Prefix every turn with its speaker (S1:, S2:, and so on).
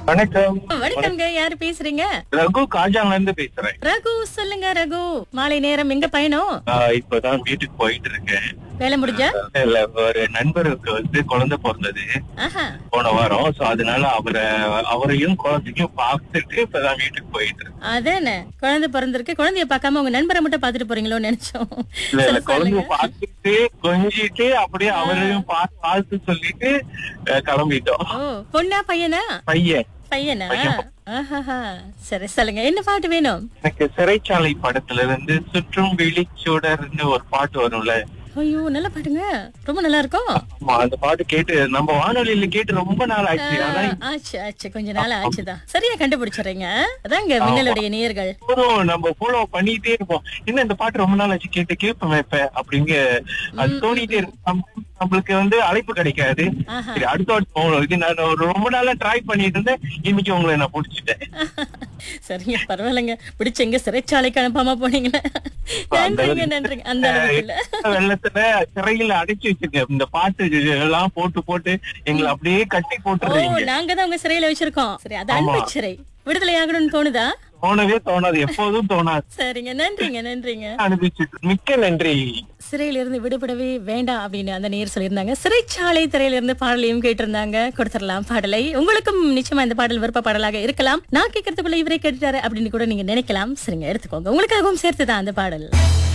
S1: வணக்கம்
S2: வணக்கம்ங்க யாரு பேசுறீங்க
S1: ரகு காஜாங்ல இருந்து பேசுறேன்
S2: ரகு சொல்லுங்க ரகு மாலை நேரம் எங்க பயணம்
S1: ஆஹ் இப்பதான் வீட்டுக்கு போயிட்டு இருக்கேன்
S2: வேலை முடிஞ்சா
S1: இல்ல ஒரு நண்பருக்கு வந்து குழந்தை பிறந்தது
S2: ஆஹா
S1: போன வாரம் சோ அதனால அவரை அவரையும் குழந்தையும் பார்த்துட்டு இப்பதான் வீட்டுக்கு போயிட்டு இருக்கேன்
S2: அதானே குழந்தை பிறந்திருக்கு குழந்தைய பார்க்காம உங்க நண்பரை மட்டும் பாத்துட்டு போறீங்களோன்னு நினைச்சோம்
S1: இல்ல இல்ல
S2: சரி,
S1: குழந்தைய
S2: சொல்லுங்க
S1: பார்த்துட்டு கொஞ்சிட்டு அப்படியே அவரையும் பார்த்து பார்த்து சொல்லிட்டு அஹ், கிளம்பிட்டோம்
S2: ஓ பொண்ணா பையனா
S1: பையன்
S2: பையனா
S1: பையன்.
S2: ஆஹாஹா சரி சொல்லுங்க என்ன பாட்டு வேணும்
S1: எனக்கு சிறைச்சாலை படத்துல இருந்து சுற்றும் வெளிச்சூடர்னு ஒரு பாட்டு வரும்ல
S2: ஐயோ நல்ல பாட்டுங்க ரொம்ப நல்லா இருக்கும்
S1: ஆமா, அந்த பாட்டு கேட்டு நம்ம வானொலியில கேட்டு ரொம்ப நாள் ஆச்சு ஆனா
S2: ஆ, ஆச்சு ஆச்சு கொஞ்ச நாள் ஆச்சுதான் சரியா கண்டுபிடிச்சிடுறீங்க அதாங்க மின்னலுடைய நேயர்கள்
S1: இப்போதும் நம்ம ஃபாலோ பண்ணிட்டே இருப்போம் என்ன இந்த பாட்டு ரொம்ப நாள் ஆச்சு கேட்டு கேட்போம் இப்ப அப்படிங்க அது தோணிட்டே இருக்கும் நம்ம- நம்மளுக்கு வந்து அழைப்பு கிடைக்காது
S2: ஆஹா
S1: சரி அடுத்த வாட்டி போகணும் இது நான் ஒரு ரொம்ப நாளா ட்ரை பண்ணிட்டு இருந்தேன் இன்னைக்கு உங்களை நான் புடிச்சிட்டேன்
S2: சரிங்க பரவாயில்லைங்க பிடிச்ச எங்க சிறைச்சாலைக்கு அனுப்பாம போனீங்களே நன்றிங்க நன்றிங்க அந்த அளவுக்கு இல்ல
S1: வெள்ளத்துல சிறையில அடைச்சு வச்சிருக்க இந்த பாட்டு எல்லாம் போட்டு போட்டு எங்களை அப்படியே கட்டி
S2: ஓ
S1: போட்டுறீங்க
S2: நாங்க தான் உங்க சிறையில வச்சிருக்கோம் சரி அது
S1: ஆமா.
S2: அன்பு சிறை விடுதலை ஆகணும்னு தோணுதா
S1: தோணவே தோணாது எப்போதும் தோணாது
S2: சரிங்க நன்றிங்க நன்றிங்க
S1: அனுப்பிச்சு மிக்க நன்றி
S2: சிறையில இருந்து விடுபடவே வேண்டாம் அப்படின்னு அந்த நேர் சொல்லியிருந்தாங்க சிறைச்சாலை திரையில இருந்து பாடலையும் கேட்டிருந்தாங்க கொடுத்துடலாம் பாடலை உங்களுக்கும் நிச்சயமா இந்த பாடல் விருப்ப பாடலாக இருக்கலாம் நான் கேட்கறதுக்குள்ள இவரே கேட்டுட்டாரு அப்படின்னு கூட நீங்க நினைக்கலாம் சரிங்க எடுத்துக்கோங்க உங்களுக்காகவும் சேர்த்துதான் அந்த பாடல்